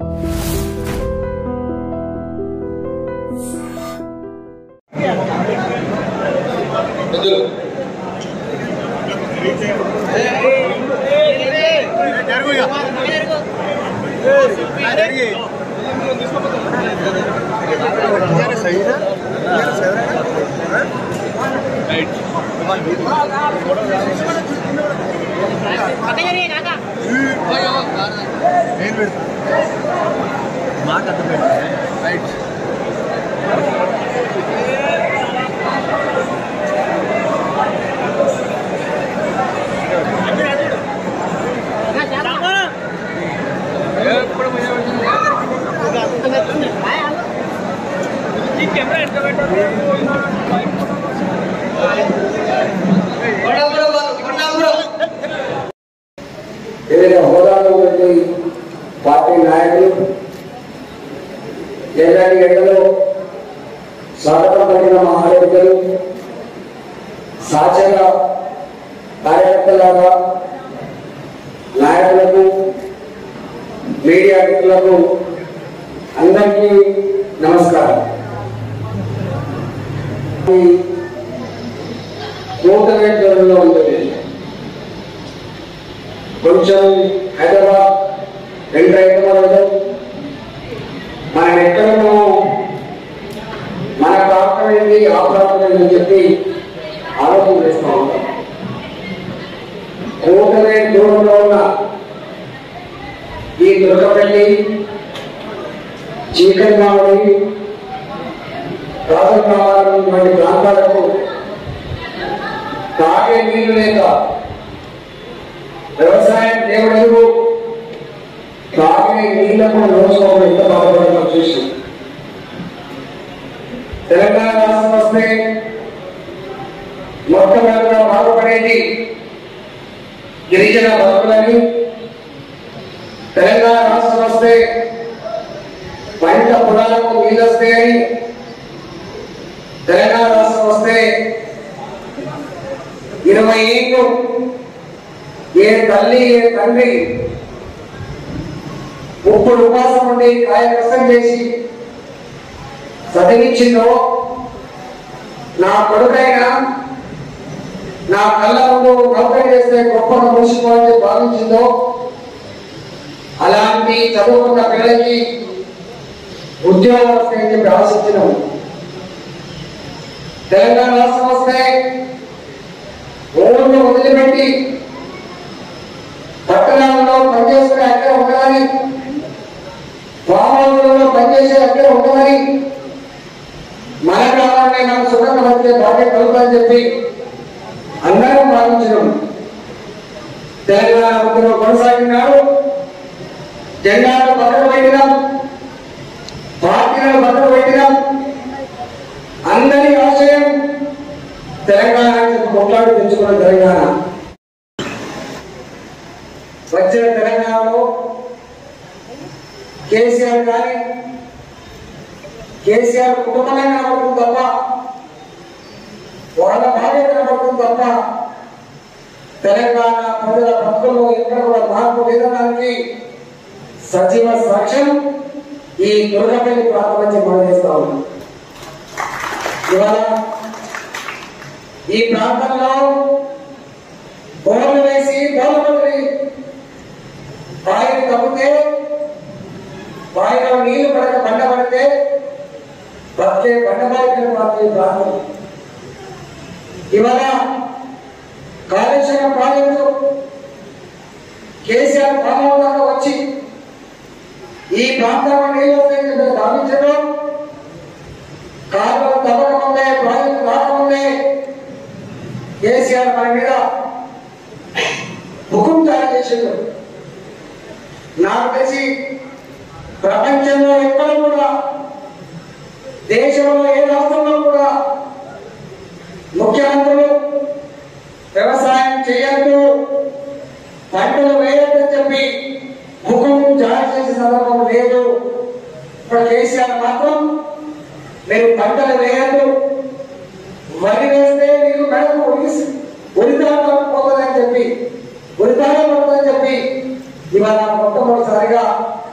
వివిధ హోదాలో ఉన్నటువంటి పార్టీ నాయకులు ఎన్నటి గంటలో స్వాగతం పడిన మా ఆరోగ్యులు సహచర కార్యకర్తలాగా నాయకులకు మీడియా మిత్రులకు అందరికీ నమస్కారం ఈ నూతన జ్వరంలో ఉంటుంది కొంచెం హైదరాబాద్ రెండు హైదరాబాద్ మనం ఎక్కడో మన ప్రాంతం ఏంటి ఆ ప్రాంతం ఏంటి అని చెప్పి ఆలోచన చేస్తూ ఉంటాం కోటమే దూరంలో ఉన్న ఈ దుర్గపల్లి చీకటి మామిడి రాజగ్రామాల వంటి ప్రాంతాలకు తాగే నీళ్లు లేక వ్యవసాయం దేవుడు తాగే నీళ్లకు రోజుకోవడం ఎంత బాధపడడం చూసి తెలంగాణ రాష్ట్రం వస్తే మొట్టమొదటిగా బాగుపడేది గిరిజన బతుకులని తెలంగాణ రాష్ట్రం వస్తే పంట పొలాలకు నీళ్ళు వస్తాయని తెలంగాణ రాష్ట్రం వస్తే ఇరవై ఏళ్ళు ఏ తల్లి ఏ తండ్రి ఇప్పుడు ఉపాసం ఉండి కాయ కష్టం చేసి చదివించిందో నా కొడుకైనా నా కళ్ళ ముందు నౌకరీ చేస్తే గొప్పగా మూసుకోవాలని భావించిందో అలాంటి చదువుకున్న పిల్లలకి ఉద్యోగం వస్తాయని చెప్పి ఆశించినాం తెలంగాణ రాష్ట్రం వస్తే ఊళ్ళో వదిలిపెట్టి పట్టణాలలో పనిచేసుకునే అక్కడ ఉండాలని గ్రామాలలో పనిచేసే అక్కడ ఉండాలని మన గ్రామాన్ని మనం సుఖంగా బతికే భాగ్యం కలుగుతామని చెప్పి అందరం భావించడం తెలంగాణ ఉద్యమం కొనసాగినారు జెండాలు పక్కన పెట్టినాం పార్టీలను పక్కన పెట్టినాం అందరి ఆశయం తెలంగాణ కొట్లాడి తెచ్చుకున్న తెలంగాణ వచ్చిన తెలంగాణలో కేసీఆర్ కానీ కేసీఆర్ కుటుంబమే కనబడుతుంది తప్ప వాళ్ళ భార్య కనబడుతుంది తప్ప తెలంగాణ ప్రజల భక్తుల్లో ఎక్కడ కూడా మార్పు లేదనడానికి సజీవ సాక్ష్యం ఈ దుర్గపల్లి ప్రాంతం నుంచి మనం చేస్తా ఉన్నాం ఇవాళ ఈ ప్రాంతంలో బోర్లు వేసి బోర్లు బావిని తప్పితే బావిలో నీళ్లు పడక బండ పడితే బతికే బండ బావికి మాత్రం ఈ ప్రాంతం ఇవాళ కాళేశ్వరం ప్రాజెక్టు కేసీఆర్ పాలనలో వచ్చి ఈ ప్రాంతంలో నీళ్ళు వస్తాయని మీరు భావించడం కాలువలు తవ్వకముందే ప్రాజెక్టు రాకముందే కేసీఆర్ మన మీద హుకుం తయారు చేసిండు నాకు తెలిసి ప్రపంచంలో ఎక్కడ కూడా దేశంలో ఏ రాష్ట్రంలో కూడా ముఖ్యమంత్రులు వ్యవసాయం చేయొద్దు పంటలు వేయొద్దని చెప్పి హుకుం జారీ చేసే సందర్భం లేదు ఇప్పుడు కేసీఆర్ మాత్రం మీరు పంటలు వేయద్దు వరి వేస్తే మీకు మెడకు ఉడిసి ఉరితాడు పోతుందని చెప్పి ఉరితాడు పడుతుందని చెప్పి ఇవాళ మొట్టమొదటిసారిగా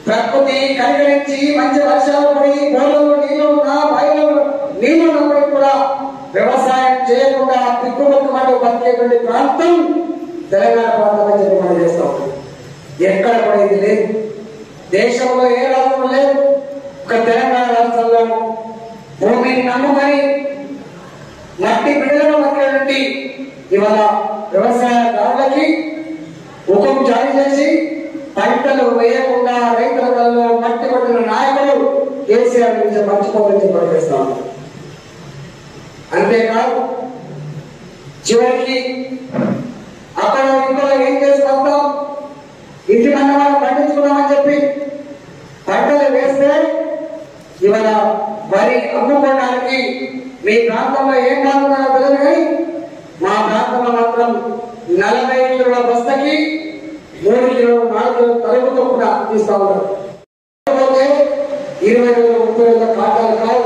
ప్రకృతి కనికరించి మంచి వర్షాలు పడి బోర్లలో నీళ్లు ఉన్నా బాయిలో నీళ్లు ఉన్నప్పటికీ కూడా వ్యవసాయం చేయకుండా తిక్కుమట్టుమంటూ బతికేటువంటి ప్రాంతం తెలంగాణ ప్రాంతం అని చెప్పి మనం చేస్తాం ఎక్కడ కూడా ఇది లేదు దేశంలో ఏ రాష్ట్రం లేదు ఒక తెలంగాణ రాష్ట్రంలో భూమిని నమ్ముకొని మట్టి బిడ్డలను బతికేటువంటి ఇవాళ వ్యవసాయదారులకి హుకుం జారీ చేసి పంటలు వేయకుండా రైతుల కల్లో మట్టి కొట్టిన నాయకుడు కేసీఆర్ నుంచి మర్చిపోవాలని చెప్పి చేస్తాను అంతేకాదు చివరికి అక్కడ ఇంట్లో ఏం చేసి వస్తాం ఇంటి మన వాళ్ళు పండించుకున్నామని చెప్పి పంటలు వేస్తే ఇవాళ వరి అమ్ముకోవడానికి మీ ప్రాంతంలో ఏం కానున్నారో తెలియదు కానీ మా ప్రాంతంలో మాత్రం నలభై కిలోల బస్తకి మూడు కిలోలు నాలుగు కిలోలు తరుగు చొప్పున తీస్తా ఉన్నారు లేకపోతే ఇరవై వేల ముప్పై వేల కాటాలు కావు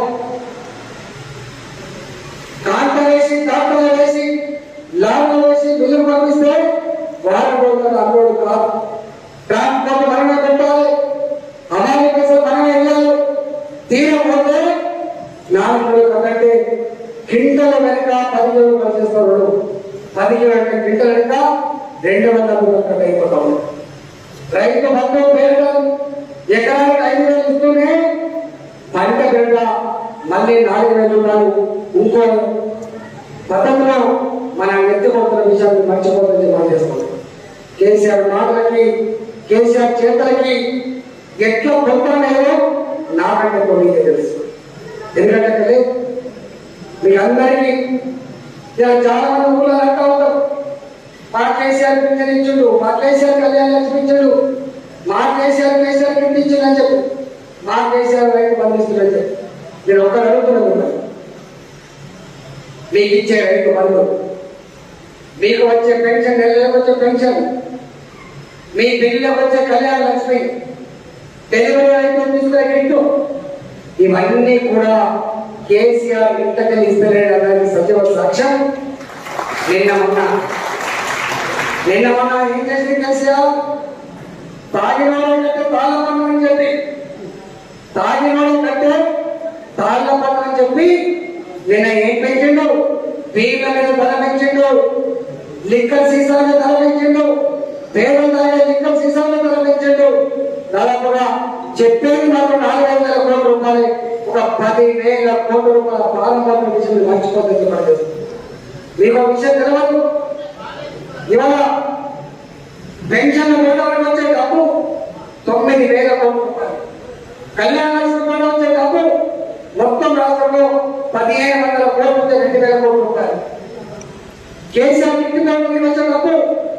కాంట వేసి డాక్టర్లు వేసి లాభం వేసి బిల్లులు పంపిస్తే వారం రోజులు అమ్మోడు కాదు ట్రాన్స్పోర్ట్ మనమే పెట్టాలి అమాలి కోసం మనమే వెళ్ళాలి తీరం పోతే నాలుగు రోజులు కంటే క్వింటల్ వెనుక పది రోజులు పనిచేస్తాడు పది వెనుక క్వింటల్ వెనుక రెండు వందల రూపాయలు కట్ అయిపోతా ఉంది రైతు బంధువు పేరుగా ఎకరానికి ఐదు వేలు ఇస్తూనే పంట పేరుట మళ్ళీ నాలుగు వేలు రూపాయలు ఇంకో పథకంలో మనం ఎత్తుకోతున్న విషయాన్ని మర్చిపోతుంది మనం చేస్తున్నాం కేసీఆర్ మాటలకి కేసీఆర్ చేతలకి ఎట్లా పొందలేదో నాకంటే కొన్ని తెలుసు ఎందుకంటే తల్లి, మీ అందరికీ ఇలా చాలా మంది ఊళ్ళో అంటూ ఉంటారు మా కేసీఆర్ పింఛన్ ఇచ్చుడు మా కేసీఆర్ కళ్యాణ లక్ష్మి ఇచ్చుడు మా కేసీఆర్ కేసీఆర్ కింద ఇచ్చిండు అని చెప్పు మా కేసీఆర్ రైతు బంధిస్తుడు అని చెప్పు నేను ఒక్కరు అడుగుతున్నాను మిమ్మల్ని. మీకు ఇచ్చే రైతు బంధు మీకు వచ్చే పెన్షన్ నెలకు వచ్చే పెన్షన్ మీ బిల్లులకు వచ్చే కళ్యాణ లక్ష్మి డెలివరీ అయితే తీసుకునే కిట్టు ఇవన్నీ కూడా కేసీఆర్ ఇంతకని ఇస్తలేడు అన్నది సజీవ సాక్ష్యం నిన్న మొన్న నిన్న మొన్న ఏం చేసింది కేసీఆర్ తాగినోడు కంటే తాళ్ళ పన్ను అని చెప్పి తాగినోడు కంటే తాళ్ళ పన్ను అని చెప్పి నిన్న ఏం పెంచిండు వీళ్ళ మీద ధర పెంచిండు లిక్కర్ సీసాల మీద ధర పెంచిండు పేదలు తాగే లిక్కర్ సీసాల మీద ధర పెంచిండు దాదాపుగా చెప్పేది మాత్రం నాలుగైదు వేల కోట్ల రూపాయలు ఒక పది వేల కోట్ల రూపాయల ప్రారంభం విషయం మర్చిపోతుంది పడలేదు మీకు ఒక విషయం తెలియదు ఇవాళ పెన్షన్ వేయడం వచ్చే డబ్బు తొమ్మిది వేల కోట్ల రూపాయలు కళ్యాణ లక్ష్మి కూడా వచ్చే డబ్బు మొత్తం రాష్ట్రంలో పదిహేను వందల కోట్లు వచ్చే రెండు వేల కోట్ల రూపాయలు కేసీఆర్ ఇంటి మీద వచ్చే డబ్బు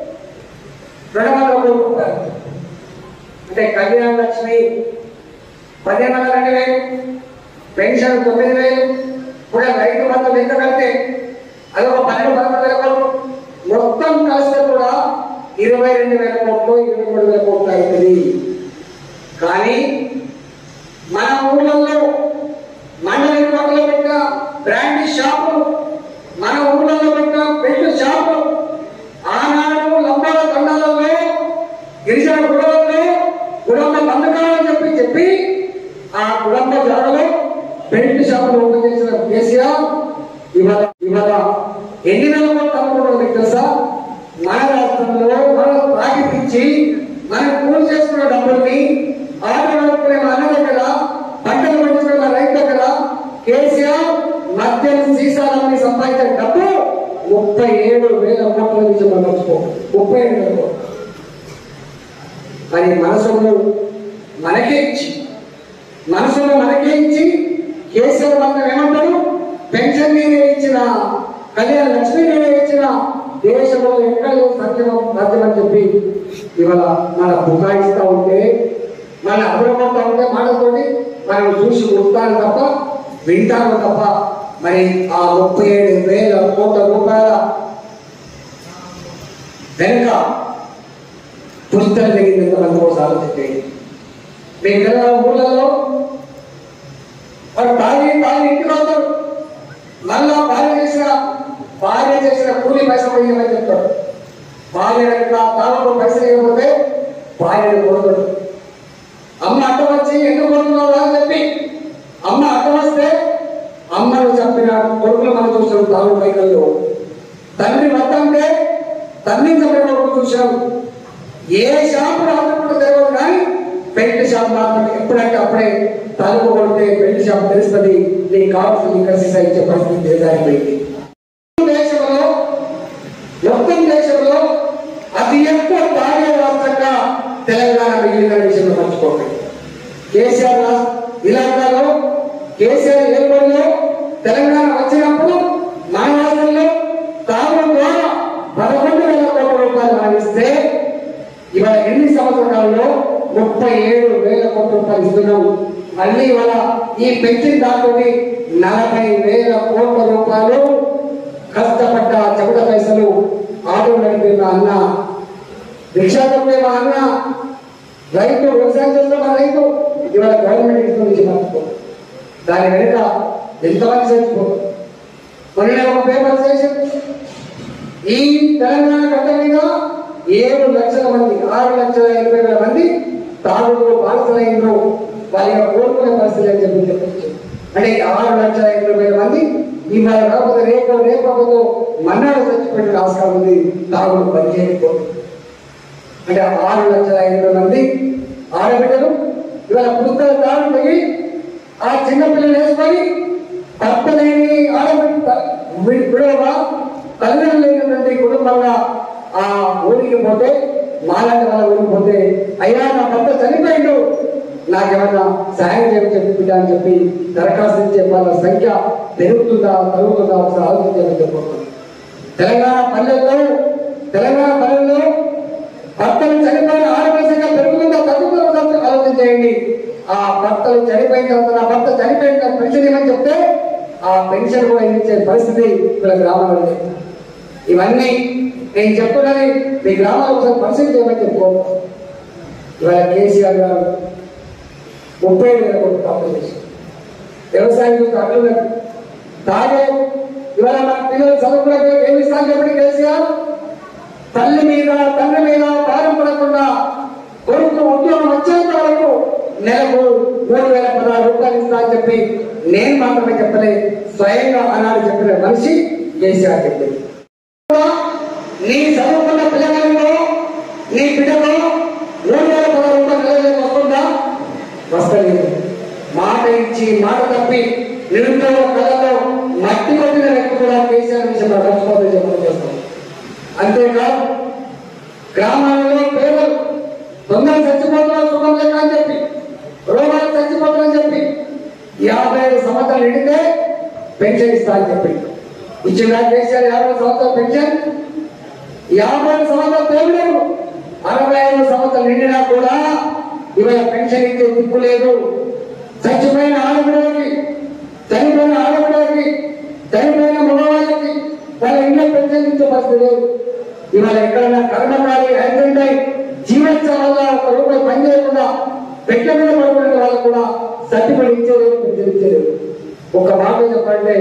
రెండు వందల కోట్ల రూపాయలు అంటే కళ్యాణ లక్ష్మి పదిహేను వందల రెండు వేలు పెన్షన్ తొమ్మిది వేలు కూడా రైతు బంధు లెక్క కడితే అదొక పన్నెండు పదకొండు వేల కోట్లు మొత్తం కలిస్తే కూడా ఇరవై రెండు వేల కోట్లు ఇరవై మూడు వేల కోట్లు అవుతుంది కానీ మన ఊళ్ళల్లో మండల కోటలో పెట్టిన బ్రాండ్ షాపు మన ఊళ్ళల్లో పెట్టిన పెట్టు షాపు ఆనాడు లంబాల తండాలలో గిరిజన గుడలలో కుటుంబ బంధకాలని చెప్పి చెప్పి ఆ కుటుంబ జాడలో బెల్ట్ షాపులు ఓపెన్ చేసిన కేసీఆర్ ఇవాళ ఇవాళ ఎన్ని వేల కోట్లు అమ్ముకోవడం మీకు తెలుసా మన రాష్ట్రంలో మనం తాగిపించి మనం కూలి చేసుకున్న డబ్బుల్ని ఆటో నడుపుకునే మన అన్న దగ్గర పంటలు పండించుకునే మన రైతు దగ్గర కేసీఆర్ మద్యం సీసాలన్నీ సంపాదించిన డబ్బు ముప్పై ఏడు వేల కోట్ల నుంచి మనం మర్చిపో ముప్పై ఏడు వేల కోట్లు అని మనసును మనకే ఇచ్చి మనసును మనకే ఇచ్చి కేసీఆర్ మనం ఏమంటారు పెన్షన్ నేనే ఇచ్చిన కళ్యాణ లక్ష్మి నేనే ఇచ్చిన దేశంలో ఎక్కడ లేదు సత్యం సత్యం అని చెప్పి ఇవాళ మన బుకాయిస్తా ఉంటే మన అభివృద్ధి ఉంటే మాటతోటి మనం చూసి ఉంటాను తప్ప వింటాను తప్ప మరి ఆ ముప్పై ఏడు వేల కోట్ల రూపాయల వెనుక పుస్తకం జరిగింది ఎంతమంది ఒకసారి చెప్పేది మీ పిల్లల ఊళ్ళలో వాడు భార్య భార్య ఇంటికి వస్తాడు మళ్ళా భార్య చేసిన భార్య చేసిన కూలి పైసలు ఇవ్వమని చెప్తాడు భార్య యొక్క తాళంలో పైసలు ఇవ్వకపోతే భార్యను కొడతాడు అమ్మ అడ్డ వచ్చి ఎందుకు కొడుతున్నావు అని చెప్పి అమ్మ అడ్డ వస్తే అమ్మను చంపిన కొడుకులు మనం చూసాం తాను వైకల్లో తండ్రి వద్దంటే తండ్రిని చంపిన కొడుకు చూసాం ఏ షాపు రాకుండా తెరవదు కానీ పెయింట్ షాప్ మాత్రం ఎప్పుడంటే అప్పుడే తలుపు కొడితే పెయింట్ షాప్ తెలుస్తుంది నీకు కావాల్సింది ఇంకా సీసా ఇచ్చే పరిస్థితి ఎదురైపోయింది దేశంలో మొత్తం దేశంలో అతి ఎక్కువ తాగే రాష్ట్రంగా తెలంగాణ మిగిలిన విషయంలో మర్చిపోకండి కేసీఆర్ రాష్ట్ర ఇలాకాలో కేసీఆర్ ఏర్పడిలో తెలంగాణ వచ్చినప్పుడు మన రాష్ట్రంలో తాగడం ద్వారా పదకొండు వేల కోట్ల రూపాయలు భావిస్తే ఇవాళ ఎన్ని సంవత్సరాల్లో ముప్పై ఏడు వేల కోట్ల రూపాయలు ఇస్తున్నాం మళ్ళీ ఇవాళ ఈ పెంచిన దాటుని నలభై వేల కోట్ల రూపాయలు కష్టపడ్డ చెమట పైసలు ఆటో నడిపే మా అన్న రిక్షా తప్పే మా అన్న రైతు వ్యవసాయం చేస్తున్న మా రైతు ఇవాళ గవర్నమెంట్ ఇస్తుంది మర్చిపో దాని వెనుక ఎంతమంది చచ్చిపో మొన్న ఒక పేపర్ చేసి ఈ తెలంగాణ గడ్డ మీద ఏడు లక్షల మంది ఆరు లక్షల ఎనభై వేల మంది తాగుడు బాధితులైనరు వారి యొక్క కోరుకునే పరిస్థితి అని చెప్పి చెప్పచ్చు అంటే ఈ ఆరు లక్షల ఎనభై వేల మంది ఇవాళ కాకపోతే రేపు రేపకపోతే మన్నాడు చచ్చిపోయిన ఆస్కారం ఉంది తాగుడు పని చేయకపోతే అంటే ఆరు లక్షల ఎనభై మంది ఆడబిడ్డలు ఇవాళ పుస్తకాలు తాడు పోయి ఆ చిన్న పిల్లలు వేసుకొని భర్త లేని ఆడబిడ్డ విడవ తల్లిదండ్రులు లేనటువంటి కుటుంబంగా ఆ ఊరికి పోతే మాలాంటి వాళ్ళ ఊరికి పోతే అయ్యా నా భర్త చనిపోయిండు నాకేమన్నా సాయం చేయమని చెప్పి బిడ్డ అని చెప్పి దరఖాస్తు ఇచ్చే వాళ్ళ సంఖ్య పెరుగుతుందా తరుగుతుందా ఒకసారి ఆలోచించమని చెప్పబోతుంది తెలంగాణ పల్లెల్లో తెలంగాణ పల్లెల్లో భర్తలు చనిపోయిన ఆడవలసంగా పెరుగుతుందా తగ్గుతుందా ఒకసారి ఆలోచన చేయండి ఆ భర్తలు చనిపోయిన తర్వాత నా భర్త చనిపోయిన తర్వాత పెన్షన్ ఇవ్వని చెప్తే ఆ పెన్షన్ కూడా ఇచ్చే పరిస్థితి ఇక్కడ గ్రామాల్లో లేదు. ఇవన్నీ నేను చెప్తున్నది మీ గ్రామాల్లో ఒకసారి పరిస్థితి చేయమని చెప్పుకోవచ్చు ఇవాళ కేసీఆర్ గారు ముప్పై వేల కోట్ల కాంపిటీషన్ వ్యవసాయం చూస్తే అడ్డు లేదు. తాగే ఇవాళ మన పిల్లలు చదువుకునే ఏమి ఇస్తాను చెప్పండి కేసీఆర్ తల్లి మీద తండ్రి మీద భారం పడకుండా కొడుకు ఉద్యోగం వచ్చేంత వరకు నెలకు మూడు వేల పదహారు రూపాయలు ఇస్తా అని చెప్పి నేను మాత్రమే చెప్పలే స్వయంగా ఆనాడు చెప్పిన మనిషి కేసీఆర్ చెప్పింది నీ చదువుకున్న పిల్లగారిలో నీ బిడ్డలో మూడు వేల పదహారు రూపాయలు నెలకు వస్తుందా వస్తలేదు మాట ఇచ్చి మాట తప్పి నిరుద్యోగ కళలో మట్టి కొట్టిన వ్యక్తి కూడా కేసీఆర్ విషయంలో రక్షణ చెప్పడం చేస్తాం అంతేకాదు గ్రామాలలో పేదలు తొందర చచ్చిపోతున్నారు సుఖం లేక అని చెప్పి రోగాలు చచ్చిపోతారని చెప్పి యాభై ఐదు సంవత్సరాలు నిండితే పెన్షన్ ఇస్తా అని చెప్పి ఇచ్చిన కేసీఆర్ యాభై సంవత్సరాల పెన్షన్ యాభై ఐదు సంవత్సరాలు తేవలేదు అరవై ఐదు సంవత్సరాలు నిండినా కూడా ఇవాళ పెన్షన్ ఇచ్చే దిక్కు లేదు చచ్చిపోయిన ఆడపిల్లలకి చనిపోయిన ఆడపిల్లలకి చనిపోయిన మగవాళ్ళకి వాళ్ళ ఇంట్లో పెన్షన్ ఇచ్చే పరిస్థితి లేదు ఇవాళ ఎక్కడైనా కర్మకాలి యాక్సిడెంట్ అయి జీవించడం వల్ల ఒక రూపాయి పని చేయకుండా పెట్ట మీద పడుకునే వాళ్ళకు కూడా సర్టిఫికేట్ ఇచ్చేది పెన్షన్ ఇచ్చేది ఒక మాట చెప్పంటే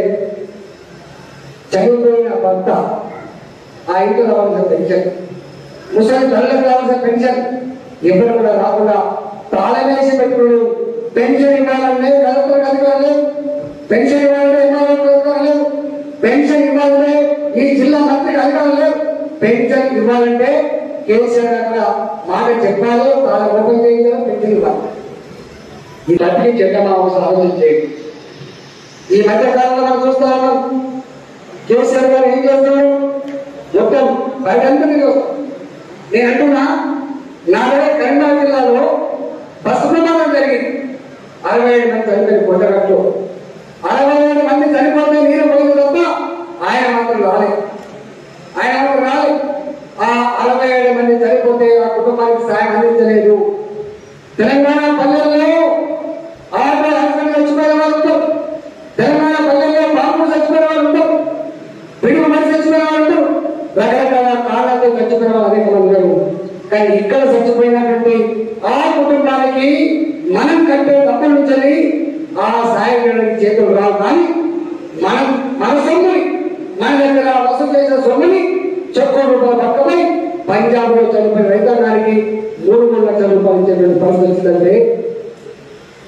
చనిపోయిన భర్త ఆ ఇంట్లో రావాల్సిన పెన్షన్ ముసలి తల్లికి రావాల్సిన పెన్షన్ ఎవరు కూడా రాకుండా తాళమేసి పెట్టుకుడు పెన్షన్ ఇవ్వాలంటే కలెక్టర్ అధికారులు లేవు పెన్షన్ ఇవ్వాలంటే ఎంఆర్ఓ అధికారులు లేవు పెన్షన్ ఇవ్వాలంటే ఈ జిల్లా మంత్రికి అధికారులు లేవు పెన్షన్ ఇవ్వాలంటే కేసీఆర్ అక్కడ మాట చెప్పాలి తాళ ఓపెన్ చేయించాలి పెన్షన్ ఇవ్వాలి ఈ మధ్య చెడ్డ అవసరం ఆలోచన చేయండి ఈ మధ్య కాలంలో మనం చూస్తా ఉన్నాం కేసీఆర్ గారు ఏం చేస్తున్నారు మొత్తం బయటంతా తిరిగి వస్తాం నేను అంటున్నా నా దగ్గర కరీంనగర్ జిల్లాలో బస్సు ప్రమాదం జరిగింది అరవై ఏడు మంది చనిపోయింది కొండగట్టు అరవై ఏడు మంది చనిపోతే నేను పోయింది తప్ప ఆయన మాత్రం రాలేదు ఆయన మాత్రం రాలేదు ఆ అరవై ఏడు మంది చనిపోతే ఆ కుటుంబానికి సాయం అందించలేదు తెలంగాణ పల్లెల్లో ఆటో యాక్సిడెంట్ చచ్చిపోయిన వాళ్ళు ఉంటారు తెలంగాణ పల్లెల్లో బాంబులు చచ్చిపోయిన వాళ్ళు ఉంటారు పిడుగు మనిషి చచ్చిపోయిన వాళ్ళు ఉంటారు రకరకాల కారణాలతో చచ్చిపోయిన వాళ్ళు అనేక మంది ఉన్నారు కానీ ఇక్కడ చచ్చిపోయినటువంటి ఆ కుటుంబానికి మనం కట్టే డబ్బుల నుంచి ఆ సాయం చేయడానికి చేతులు రావు కానీ మనం మన సొమ్ముని మన దగ్గర వసూలు చేసిన సొమ్ముని చెక్కో రూపాయలు పక్కపై పంజాబ్ లో చనిపోయిన రైతాంగానికి మూడు మూడు లక్షల రూపాయలు ఇచ్చేటువంటి పరిస్థితి వచ్చిందంటే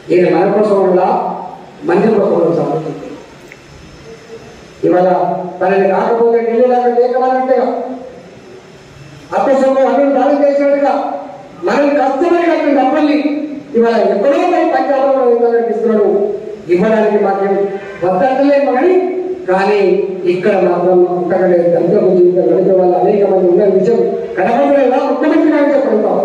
ఈయన మన కోసం వల్ల మంది కోసం వల్ల సాగుతుంది ఇవాళ తనని కాకపోతే నీళ్ళు లేక లేకమన్నట్టుగా అప్పసొమ్ము అన్ని దానం చేసినట్టుగా మనం కష్టపడి కట్టిన డబ్బుల్ని ఇవాళ ఎక్కడో పోయి పంజాబ్లో ఇవ్వాలని ఇస్తున్నాడు ఇవ్వడానికి మాకేం వద్దంటలేము కానీ కానీ ఇక్కడ మాత్రం ఒక్కడే దళితులకు జీవితం గడిపే వాళ్ళు అనేక మంది ఉన్న విషయం కనపడలేదా ముఖ్యమంత్రి గారు చెప్పగలుగుతాం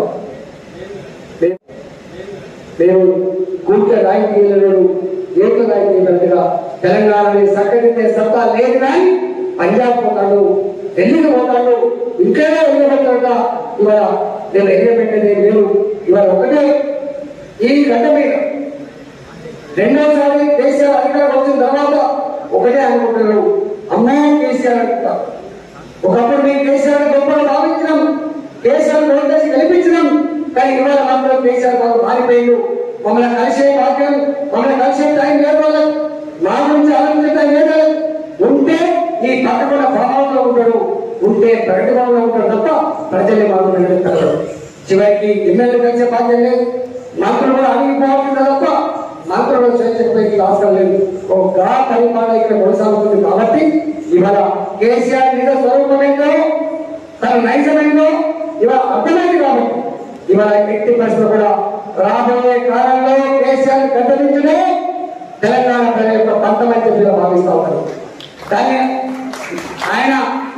మేము కూర్చో రాజకీయాలను ఏక రాజకీయాలుగా తెలంగాణని సక్కదిద్దే సత్తా లేదు కానీ పంజాబ్ పోతాడు ఢిల్లీకి పోతాడు ఇంకేదో వెళ్ళబెట్టాడుగా ఇవాళ నేను ఎగరబెట్టేది నేను ఇవాళ ఒకటే ఈ గడ్డ మీద రెండోసారి కేసీఆర్ అధికారం వచ్చిన తర్వాత ఒకటే అనుకుంటున్నాడు అమ్మో కేసీఆర్ అనుకుంటా ఒకప్పుడు మేము కేసీఆర్ గొప్పగా భావించినాం కేసీఆర్ ఓటేసి గెలిపించినాం కానీ ఇవాళ మాత్రం కేసీఆర్ బాబు మారిపోయిండు మమ్మల్ని కలిసే భాగ్యం మమ్మల్ని కలిసే టైం లేదు వాళ్ళకి మా గురించి ఆలోచించే టైం లేదు వాళ్ళకి. ఉంటే ఈ పక్కకున్న భావంలో ఉంటాడు ఉంటే ప్రగతి భావంలో ఉంటాడు తప్ప ప్రజల్ని మాత్రం నిలబెడతాడు చివరికి ఎమ్మెల్యే కలిసే భాగ్యం లేదు మంత్రులు కూడా అడిగిపోవాల్సిందే తప్ప మంత్రులు స్వేచ్ఛకు అవసరం లేదు ఒక గా పరిపాలన ఇక్కడ కొనసాగుతుంది కాబట్టి ఇవాళ కేసీఆర్ మీద స్వరూపమైందో తన నైజమైందో ఇవాళ అర్థమైంది కాబట్టి ఇవాళ ఎట్టి పరిస్థితులు కూడా రాబోయే కాలంలో కేసీఆర్ గడ్డదించడే తెలంగాణ ప్రజల యొక్క పంతమని చెప్పి భావిస్తా ఉన్నారు కానీ ఆయన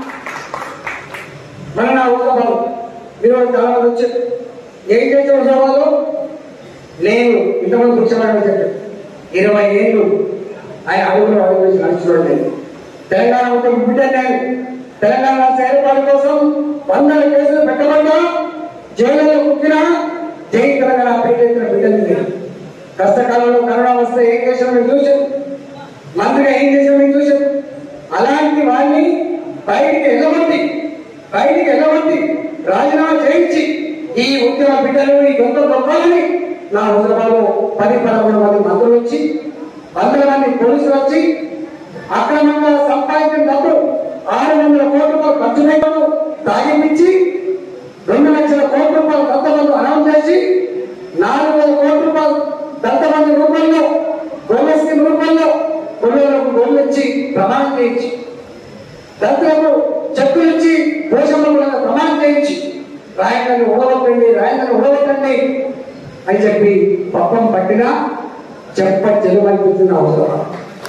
మన నా ఉద్యోగాలు మీరు చాలా మంది వచ్చారు ఏం చేసే ఉద్యోగాలు నేను ఇంతమంది కూర్చోమని చెప్పాను ఇరవై ఏళ్ళు ఆయన అడుగులు అడుగు వేసి నడుచుకోవడం నేను తెలంగాణ మొత్తం బిడ్డ నేను తెలంగాణ రాష్ట్ర ఏర్పాటు కోసం వందల కేసులు పెట్టబడ్డా జైలులో కుక్కినా జై తెలంగాణ పేరెత్తిన బిడ్డలు నేను కష్టకాలంలో కరోనా వస్తే ఏం చేసాం మేము చూసాం మంత్రిగా ఏం చేసాం మేము చూసాం అలాంటి వాడిని బయటికి ఎగబట్టి బయటికి ఎగబట్టి రాజీనామా చేయించి ఈ ఉద్యమ బిడ్డలు ఈ గొప్ప గొప్పలని నా హుజరాబాద్లో పది పదకొండు మంది మంత్రులు వచ్చి వందల మంది పోలీసులు వచ్చి అక్రమంగా సంపాదించిన డబ్బులు ఆరు వందల కోట్ల రూపాయలు ఖర్చు పెట్టడం తాగిపించి రెండు లక్షల కోట్ల రూపాయలు దత్తబంధు అనౌన్స్ చేసి నాలుగు వేల కోట్ల రూపాయలు దత్తబంధు రూపంలో గొల్ల స్కీమ్ రూపంలో గొల్లలకు గొల్లు ఇచ్చి ప్రమాణం చేయించి దళితులకు చెక్కులు ఇచ్చి పోషమ్మలకు ప్రమాణం చేయించి రాయకాన్ని ఉడగొట్టండి రాయకాన్ని ఉడగొట్టండి అని చెప్పి పప్పం పట్టినా చెప్ప చెలువనిపించిన అవసరం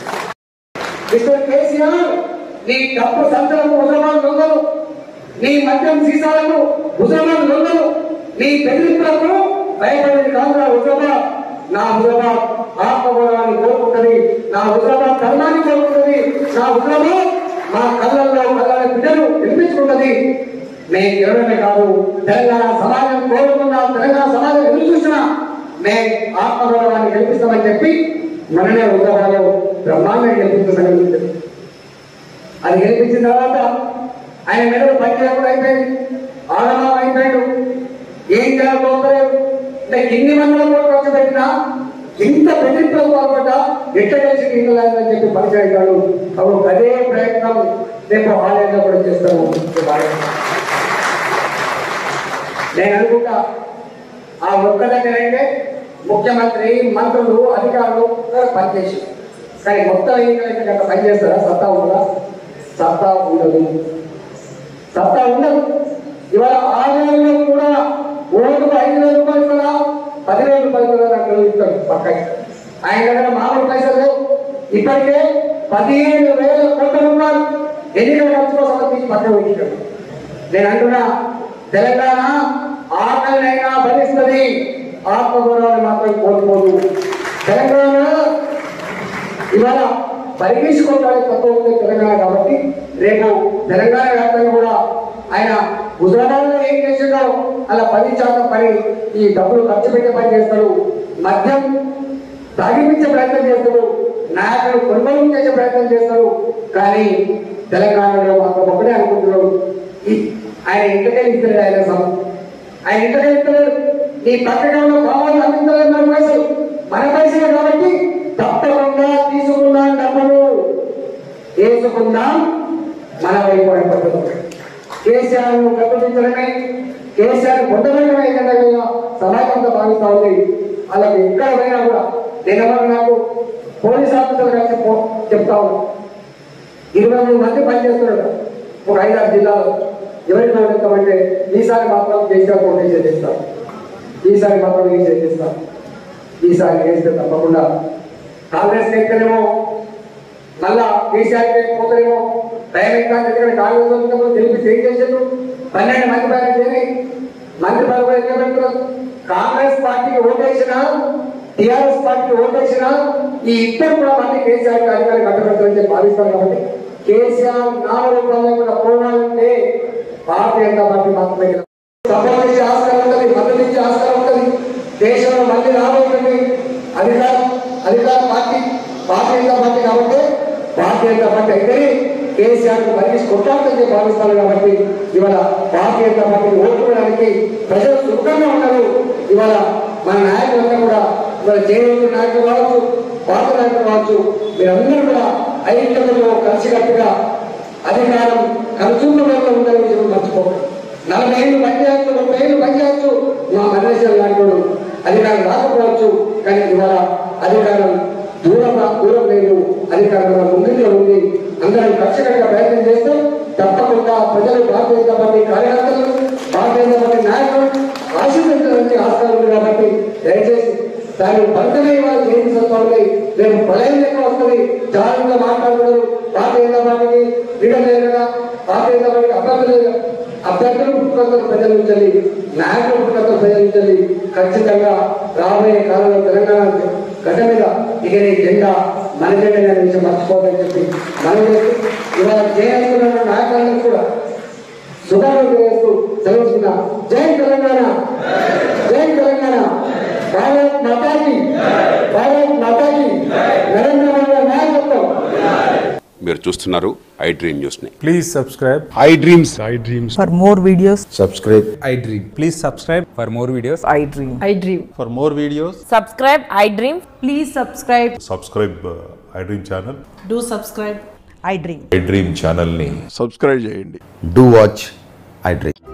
మిస్టర్ కేసీఆర్ నీ డబ్బు సంతలకు హుజరాబాద్ దొంగలు నీ మద్యం సీసాలకు హుజరాబాద్ దొంగలు నీ బెదిరింపులకు భయపడేది కాదురా హుజరాబాద్ నా హుజరాబాద్ ఆత్మగౌరవాన్ని కోరుకుంటది నా హుజరాబాద్ ధర్మాన్ని కోరుకుంటది నా హుజరాబాద్ మా కళ్ళల్లో కళ్ళ బిడ్డలు వినిపించుకుంటది మేము గెలవడమే కాదు తెలంగాణ సమాజం కోరుకున్న తెలంగాణ సమాజం ఎదురు చూసినా మేము ఆత్మగౌరవాన్ని గెలిపిస్తామని చెప్పి మననే ఉద్యోగాలు బ్రహ్మాండంగా గెలిపించిన సంగతి ఉంది. అది గెలిపించిన తర్వాత ఆయన మెడలు పని చేయకుండా అయిపోయింది ఆడమా అయిపోయాడు ఏం చేయాలనుకోలేదు అంటే ఎన్ని మందిలో కూడా ఖర్చు పెట్టినా ఇంత బెదిరింపులకు పాల్పడ్డా ఎట్ట కలిసి ఇంకలేదని చెప్పి పరిచయాడు అప్పుడు అదే ప్రయత్నం రేపు ఆలయంలో కూడా చేస్తాము నేను అనుకుంటా ఆ ఒక్క దగ్గర అయితే ముఖ్యమంత్రి మంత్రులు అధికారులు పనిచేసి కానీ మొత్తం ఎన్నికలైతే కనుక పనిచేస్తారా సత్తా ఉందా సత్తా ఉండదు సత్తా ఉండదు ఇవాళ ఆలయంలో కూడా ఓటుకు ఐదు వేల రూపాయలు కదా పదివేల రూపాయలు కదా నాకు ఇస్తాడు పక్కకి ఆయన దగ్గర మామూలు పైసలు లేవు ఇప్పటికే పదిహేను వేల కోట్ల రూపాయలు ఎన్నికల ఖర్చు కోసం తీసి పక్కన పెట్టాడు నేను అంటున్నా తెలంగాణ ఆకలినైనా భరిస్తుంది ఆత్మగౌరవాన్ని మాత్రం కోల్పోదు తెలంగాణ ఇవాళ పరిగీసుకోవడానికి తక్కువ ఉంది తెలంగాణ కాబట్టి రేపు తెలంగాణ వ్యాప్తంగా కూడా ఆయన హుజరాబాద్ లో ఏం చేసిండో అలా పది శాతం పని ఈ డబ్బులు ఖర్చు పెట్టే పని చేస్తాడు మద్యం తాగిపించే ప్రయత్నం చేస్తాడు నాయకులు కొనుగోలు చేసే ప్రయత్నం చేస్తాడు కానీ తెలంగాణలో మాత్రం ఒకటే అనుకుంటున్నాడు ఈ- ఆయన ఇంటికే ఇస్తాడు ఆయన సం- ఆయన ఇంటికే ఇస్తాడు నీ పక్కన ఉన్న భావాలు అందించలేదు మన పైసలు మన పైసలు కాబట్టి తప్పకుండా తీసుకున్న డబ్బులు వేసుకుందాం మన వైపు అయిపోతుంది కేసీఆర్ ను గర్భించడమే కేసీఆర్ పొందడమే ఏదైనా సమాజంతో భావిస్తా ఉంది వాళ్ళకి ఎక్కడ పోయినా కూడా నేను ఎవరు నాకు పోలీస్ ఆఫీసర్ కలిసి పో- చెప్తా ఉన్నాను ఇరవై మూడు మంది పనిచేస్తున్నాడు ఒక ఐదారు జిల్లాలో ఎవరికి ఓడెత్తామంటే ఈసారి మాత్రం కేసీఆర్ పోటీ చేసేస్తాం ఈసారి మాత్రం ఏం చేసేస్తాం ఈసారి వేస్తే తప్పకుండా కాంగ్రెస్ ఎక్కడేమో మళ్ళా కేసీఆర్ పోతారేమో ప్రైవేట్ కాంగ్రెస్ కాంగ్రెస్ వచ్చినప్పుడు తెలిపి ఏం చేసారు పన్నెండు మంది పైన చేరి మంత్రి పదవులు ఎక్కడ పెడుతున్నారు కాంగ్రెస్ పార్టీకి ఓటేసినా టిఆర్ఎస్ పార్టీకి ఓటేసినా ఈ ఇద్దరు కూడా మళ్ళీ కేసీఆర్ అధికారి కట్టబెడతారని చెప్పి భావిస్తారు కాబట్టి కేసీఆర్ నాలుగు రూపాయలు కూడా పోవాలంటే భారతీయ జనతా పార్టీ మాత్రమే సపోర్ట్ ఇచ్చే ఆస్కారం ఉంటుంది మద్దతు ఇచ్చే ఆస్కారం ఉంటుంది దేశంలో మళ్ళీ రాబోతుంది అధికారం అధికార పార్టీ భారతీయ జనతా పార్టీ కాబట్టి భారతీయ జనతా పార్టీ అయితే కేసీఆర్ మళ్ళీ కొట్టాలని భావిస్తారు కాబట్టి ఇవాళ భారతీయ జనతా పార్టీ ఓటుకోవడానికి ప్రజలు సుఖంగా ఉన్నారు ఇవాళ మన నాయకులంతా కూడా ఇవాళ జేఏసీ నాయకులు కావచ్చు భారత నాయకులు కావచ్చు మీరందరూ కూడా ఐక్యతలో కలిసికట్టుగా అధికారం కలుసున్న వల్ల ఉందని విషయం మర్చిపోకండి నలభై ఏళ్ళు పనిచేయచ్చు ముప్పై ఏళ్ళు పనిచేయచ్చు మా మల్లేశ్వర గారు అధికారం రాకపోవచ్చు కానీ ఇవాళ అధికారం దూరం దూరం లేదు అధికారం మన ముందులో ఉంది అందరం కక్షకట్టుగా ప్రయత్నం చేస్తే తప్పకుండా ప్రజలు భారతీయ జనతా పార్టీ కార్యకర్తలు భారతీయ జనతా పార్టీ నాయకులు ఆశీర్వదించడానికి ఆస్కారం ఉంది కాబట్టి దయచేసి దాన్ని బంధమే వాళ్ళు చేయించుకోవాలి రేపు ప్రళయం లెక్క వస్తుంది జాగ్రత్తగా మాట్లాడుతున్నారు భారతీయ జనతా పార్టీకి లీడర్ లేదు కదా భారతీయ జనతా పార్టీకి అభ్యర్థులు లేదు కదా. అభ్యర్థులు పుట్టుకొస్తారు ప్రజల నుంచి నాయకులు పుట్టుకొస్తారు ప్రజల నుంచి ఖచ్చితంగా రాబోయే కాలంలో తెలంగాణ గడ్డ మీద ఎగిరే జెండా మన జెండా అనే విషయం మర్చిపోదని చెప్పి మనం చేస్తూ ఇవాళ చేయాల్సిన నాయకులందరూ కూడా శుభాకాంక్షలు చేస్తూ సెలవుస్తున్నా జై తెలంగాణ జై తెలంగాణ భారత్ మాతాకి భారత్ మాతాకి నరేంద్ర మోడీ గారి నాయకత్వం మీరు చూస్తున్నారు ఐ డ్రీమ్ న్యూస్ని Please subscribe. I dreams I dreams. For more videos, subscribe I dream. Please subscribe for more videos. I dream. I dream. For more videos. subscribe i dream Please subscribe. Subscribe I dream channel Do subscribe. I dream. I dream ఛానల్ని subscribe చేయండి do watch I dream